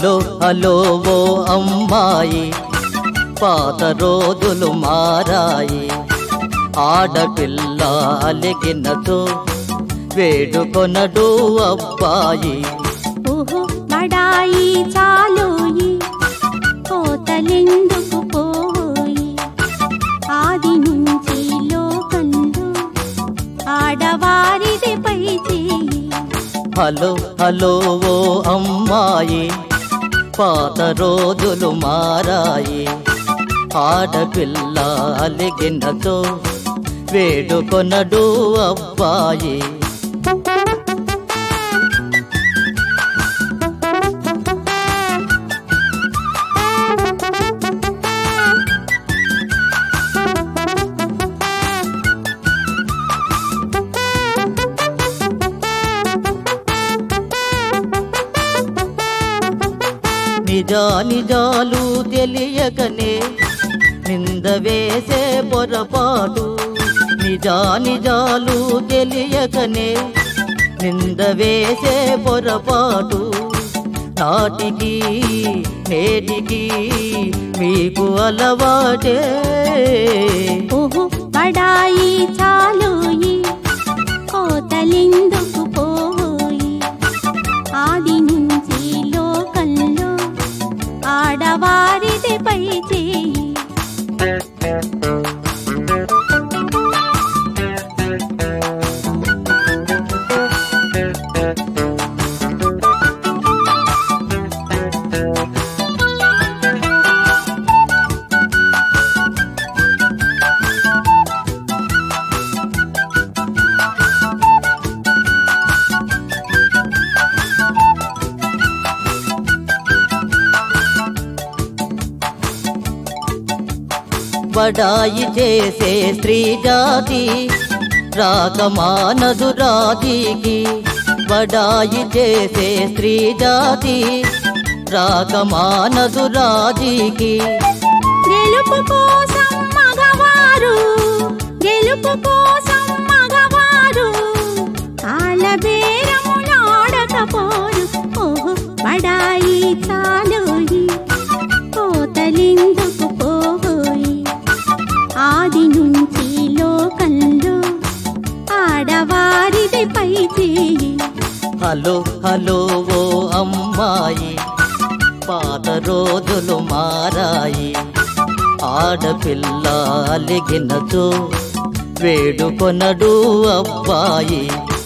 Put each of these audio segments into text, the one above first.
Hello hello ఓ అమ్మాయి పాత రోజులు మారాయి ఆడపిల్ల అలిగినచో వేడుకొనడు అబ్బాయి ఓహో బడాయి చాలోయి కోతలెందుకు పోయి ఆది నుంచి లోకంలో ఆడవారిది పై చేయి హలో హలో ఓ అమ్మాయి పాత రోజులు మారాయి ఆడపిల్ల అలిగినచో వేడుకొనడు అబ్బాయి నిజా నిజాలు తెలియకనే నింద వేసే పొరపాటు నిజా నిజాలు తెలియకనే నింద వేసే పొరపాటు నాటికి నేటికి మీకు అలవాటే ఓహో బడాయి చాలోయి కోతలెందుకు పోయి ఆది నుంచి లోకంలో ఆడవారిది పై చేయి బడాయి చేసే స్త్రీ జాతి రాకమానదు రాజీకి బడాయి చేసే స్త్రీ జాతి రాకమానదు రాజీకి గెలుపు కోసం మగవారు గెలుపు కోసం మగవారు కాలబేరములాడకపోరు ఓహో బడాయి చాలోయి కోతలెందుకు పోయి ఆది నుంచి లోకంలో ఆడవారిది పై చేయి హలో హలో ఓ అమ్మాయి పాత రోజులు మారాయి ఆడపిల్ల అలిగినచో వేడుకొనడు అబ్బాయి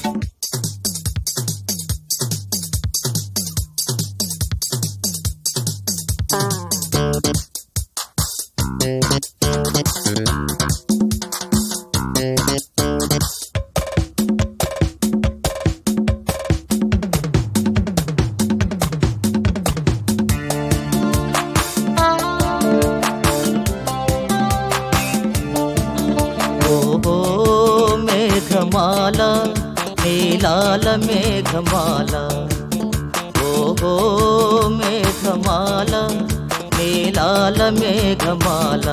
ఓహో మేఘమాల నీలాల మేఘమాల ఓహో మేఘమాల నీలాల మేఘమాల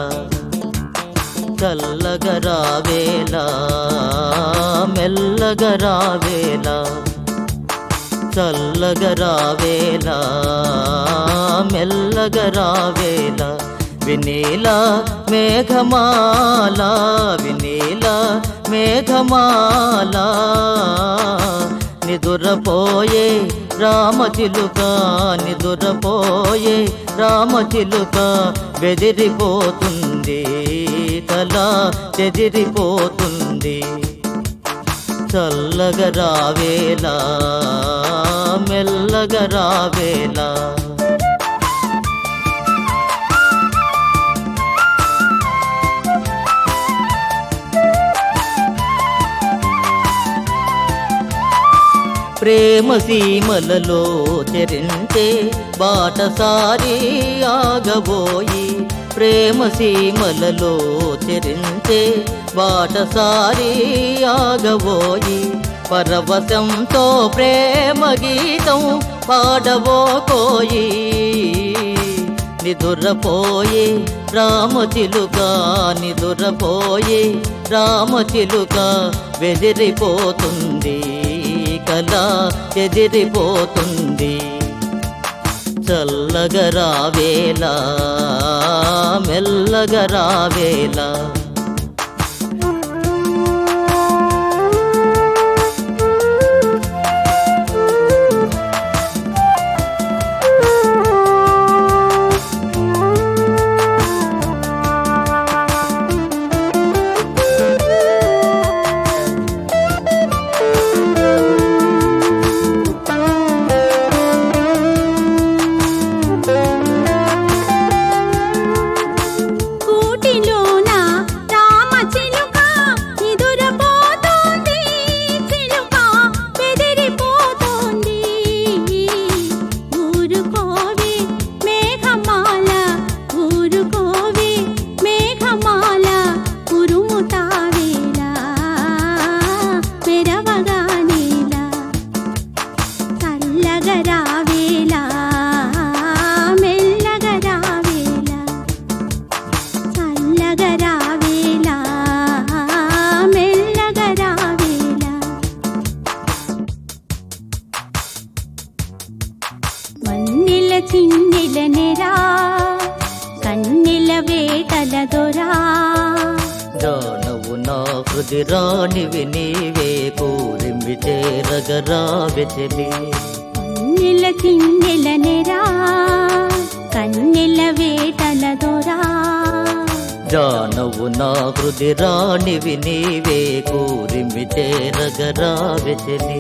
చల్లగరావేలా మెల్లగరావేలా చల్లగరావేలా మెల్లగరావేలా వినీల మేఘమాల వినీల మేఘమాల నిదురపోయే రామచిలుక నిదురపోయే రామచిలుక బెదిరిపోతుంది తల చెదిరిపోతుంది చల్లగరావేలా మెల్లగరావేలా ప్రేమ సీమలలో చెరించే బాటసారి ఆగబోయి ప్రేమ సీమలలో చెరించే బాటసారి ఆగబోయి పరవశంతో ప్రేమ గీతం పాడబోకోయి నిదురపోయే రామచిలుక నిదురపోయే రామచిలుక బెదిరిపోతుంది కల ఎదిరిపోతుంది చల్లగరావేలా చల్లగా రావేలా మెల్లగా రావేలా కూటిలోన రామ చిలుక నిదురపోతోంది చిలుక బెదిరిపోతోంది ఊరుకోవే మేఘమాల ఊరుకోవే మేఘమాల ఉరుముతావేలా మెరవగానేలా చల్లగా రావేలా మెల్లగా రావేలా చల్లగా రావేలా మెల్లగా రావేలా మన్నెల చిన్నెల నెరా కన్నెల వేటల దొరా జానవు నా హృది రాణివి నీవే కోరిమి చేరగరా వెచలి కన్నెల చిన్నెల నెరా కన్నెల వేటల దొరా జానవు నా హృది రాణివి నీవే కోరిమి చేరగరా వెచలి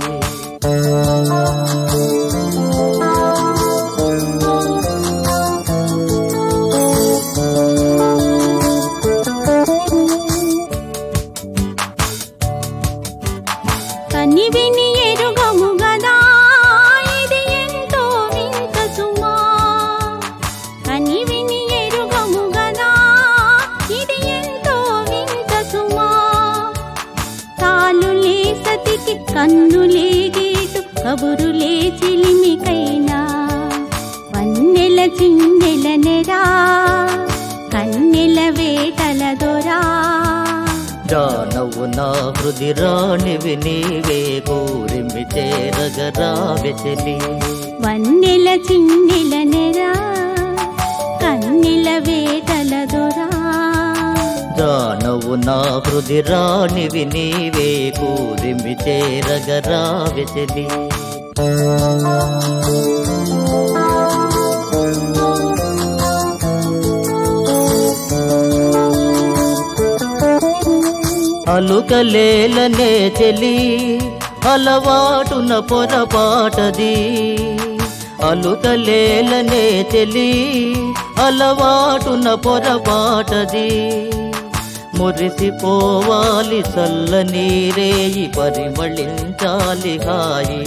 కని విని ఎరుగము గదా ఇది ఎంతో వింత సుమా కని విని ఎరుగము గదా ఇది ఎంతో వింత సుమా తాలులే సతికి కన్నులే గీటు కబురులే చిలిమికైనా వన్నెల చిన్నెల నెరా కన్నెల వేటల దొరా జానవు నా హృది రాణివి నీవే కోరిమి చేరగరా వెచలి వన్నెల చిన్నెల నెరా కన్నెల వేటల దొరా జానవు నా హృది రాణివి నీవే కోరిమి చేరగరా వెచలి అలుకలేలనే చెలి అలవాటున పొరపాటది అలుకలేలనే చెలి అలవాటున పొరపాటది మురిసిపోవాలి చల్ల నీరేయి పరిమళించాలి హాయి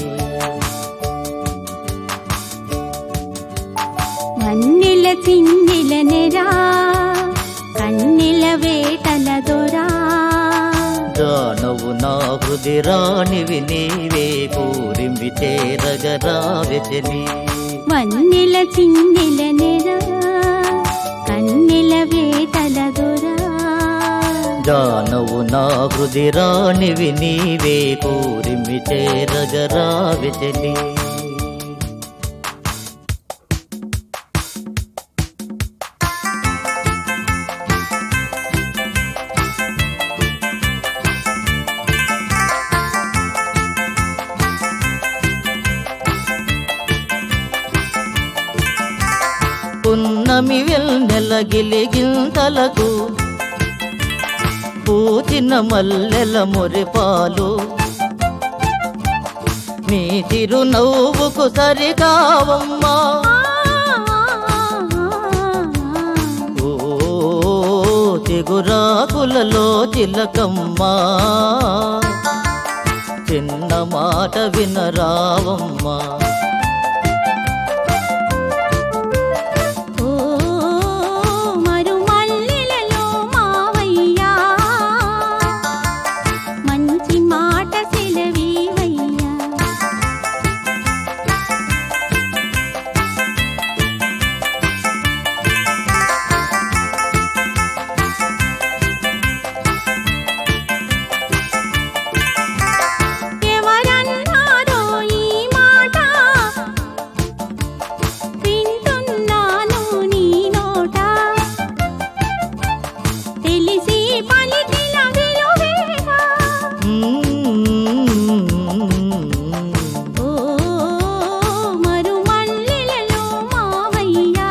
వన్నెల చిన్నెల నెరా కన్నెల వేటల దొరా జానవు నా హృది రాణివి నీవే కోరిమి చేరగరా వెచలి వన్నెల చిన్నెల నెరా కన్నెల వేటల దొరా జానవు నా హృది రాణివి నీవే కోరిమి చేరగరా వెచలి పున్నమి వెన్నెల గిలిగింతలకు పూచిన మల్లెల మురిపాలు నీ చిరునవ్వుకు సరికావమ్మా ఓ చిగురాకులలో చిలకమ్మా చిన్న మాట వినరావమ్మా ఓ మరుమల్లెలలో మావయ్యా మంచి మాట సెలవీవయ్యా ఎవరన్నారో ఈ మాట పలికిన విలువేగా ఓ మరుమల్లెలలో మావయ్యా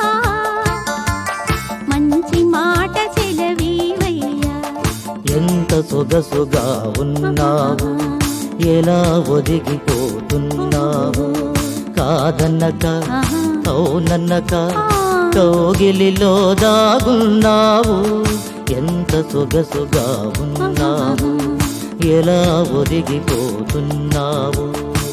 మంచి మాట చెలవీవయ్యా ఎంత సొగసుగా ఉన్నావు ఎలా ఒదిగిపోతున్నావు కాదన్నక అవునన్నక కౌగిలిలో దాగున్నావు ఎంత సొగసుగా ఉన్నావు ఎలా ఒదిగిపోతున్నావు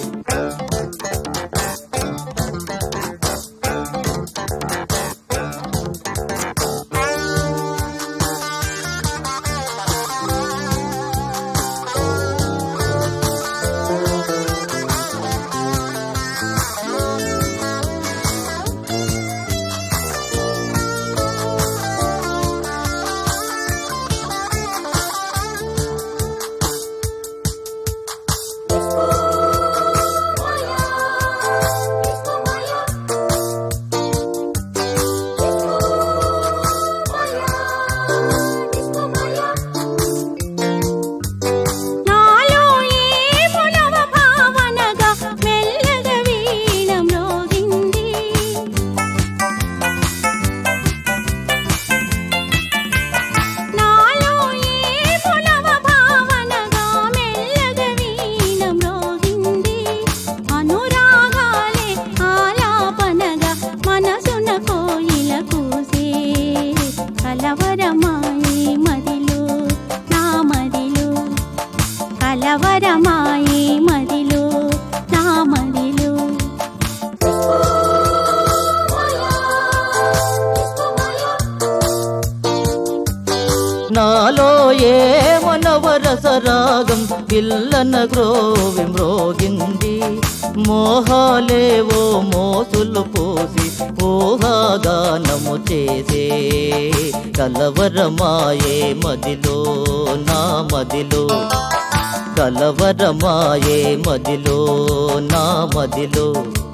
నాలో ఏ పునవ భావనగా మెల్లగా వీణ మ్రోగింది నాలో ఏ పునవ భావనగా మెల్లగా వీణ మ్రోగింది అనురాగాలే ఆలాపనగా మనసున కోయిల కూసే కలవరమాయే మదిలో నా మదిలో కలవరమాయే మదిలో నా మదిలో నాలో ఏ మనవరసరాగం పిల్లన గ్రోవి మ్రోగింది మోహాలేవో మోసులు పోసి ఊహాగానము చేసే కలవరమాయే మదిలో నా మదిలో కలవరమాయే మదిలో నా మదిలో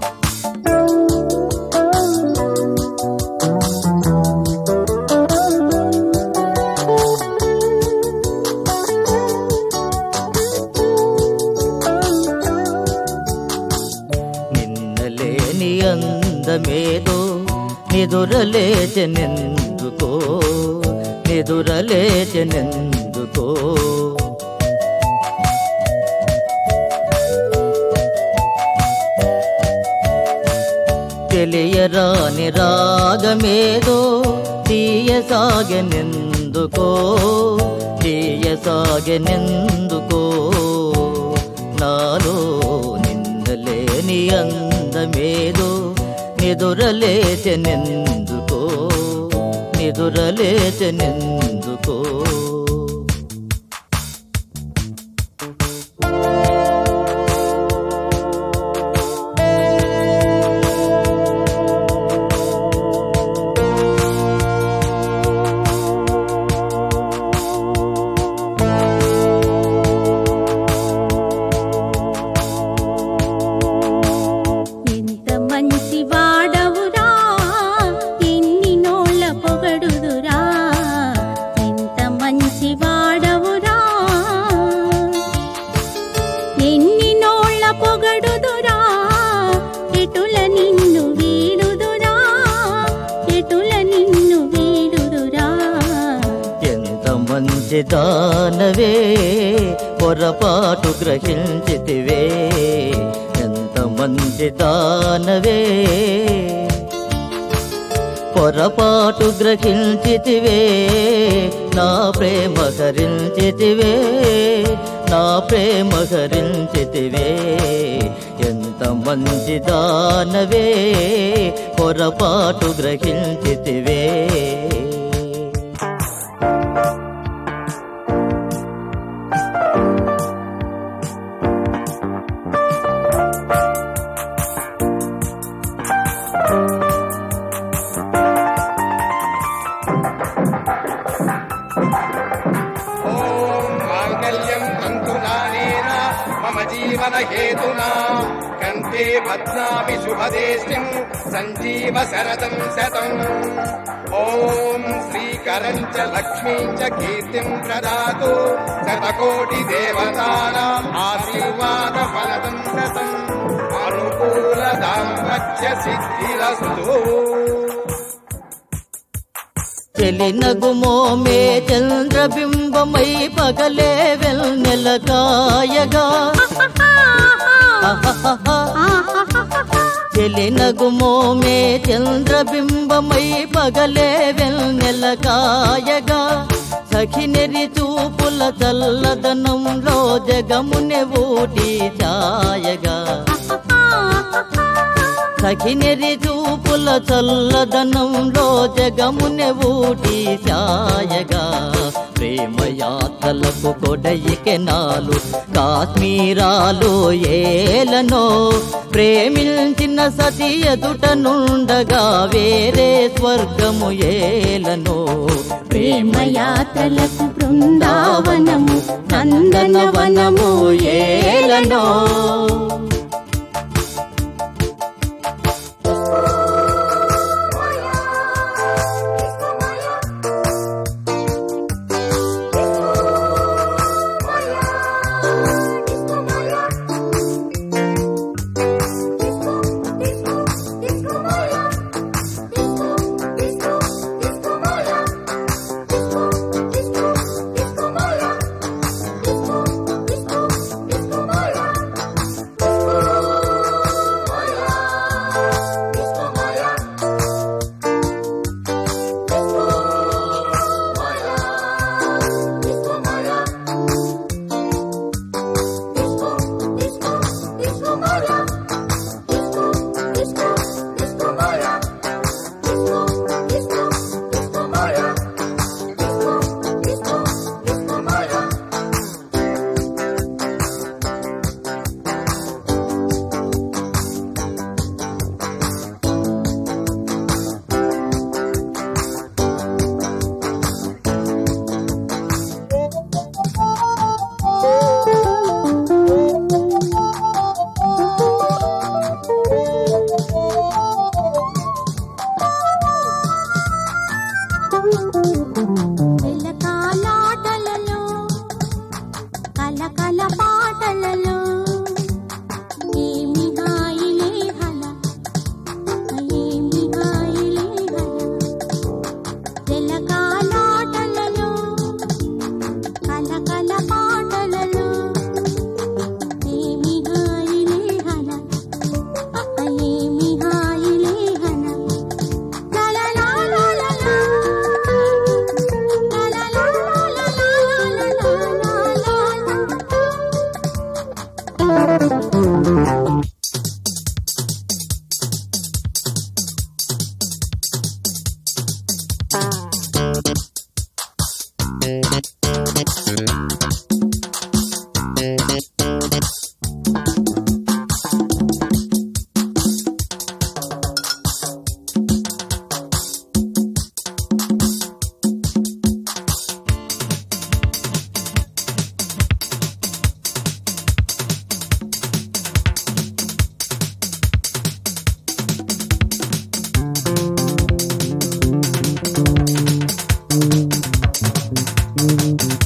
నిన్నలేని అందమేదో నిదురలేచెనెందుకో నిదురలేచెనెందుకో తెలియరాని రాగమేదో తీయసాగెనెందుకో తీయసాగెనెందుకో నాలో నిందలేని అందమేదో నిదురలేచెనెందుకో నిదురలేచెనెందుకో ఎంత మంచి వాడవురా ఎన్ని నోళ్ళ పొగడుదురా ఎంత మంచి వాడవురా ఎన్ని నోళ్ళ పొగడుదురా ఎటుల నిన్ను వీడుదురా ఎటుల నిన్ను వీడుదురా ఎంత మంచి దానవే పొరపాటు గ్రహించితివే ఎంత మంచి దానవే పొరపాటు గ్రహించితివే నా ప్రేమ హరించితివే నా ప్రేమ హరించితివే ఎంత మంచి దానవే పొరపాటు గ్రహించితివే ॐ माङ्गल्यं तन्तुनानेन मम जीवनहेतुना वदन्ते भद्रामि शुभदेष्टिम् सञ्जीव शरदम् शतम् ॐ श्रीकरम् च लक्ष्मीम् च कीर्तिम् प्रदातु शतकोटिदेवतानाम् आशीर्वादफलदम् शतम् अनुकूलदाम्पत्य सिद्धिरस्तु చెలినగుమోమే చంద్రబింబమై పగలే వెల్నెల కాయగా చెలినగుమోమే చంద్రబింబమై పగలే వెల్నెల కాయగా సఖినెరి చూపుల చల్లదనంలో జగమునె ఊటి ఛాయగా సఖినెరి చూపుల చల్లదనంలో జగమునె ఊటి ఛాయగా ప్రేమయాత్రలకు కొడయికెనాలు కాశ్మీరాలు ఏలనో ప్రేమించిన సతి ఎదుట నుండగా వేరే స్వర్గము ఏలనో ప్రేమయాత్రలకు బృందావనము నందనవనము ఏలనో పిల్లకాలాటలలో కలకల పాటలలో ఏమి హాయిలే హల ఏమి హాయిలే హల పిల్లకాలాటలలో కలకల పాటలలో ఏమి హాయిలే హల ఏమి హాయిలే హల లా లా లా లా లా లా. లా లా లా లా లా లా లా లా లా లా. ఆ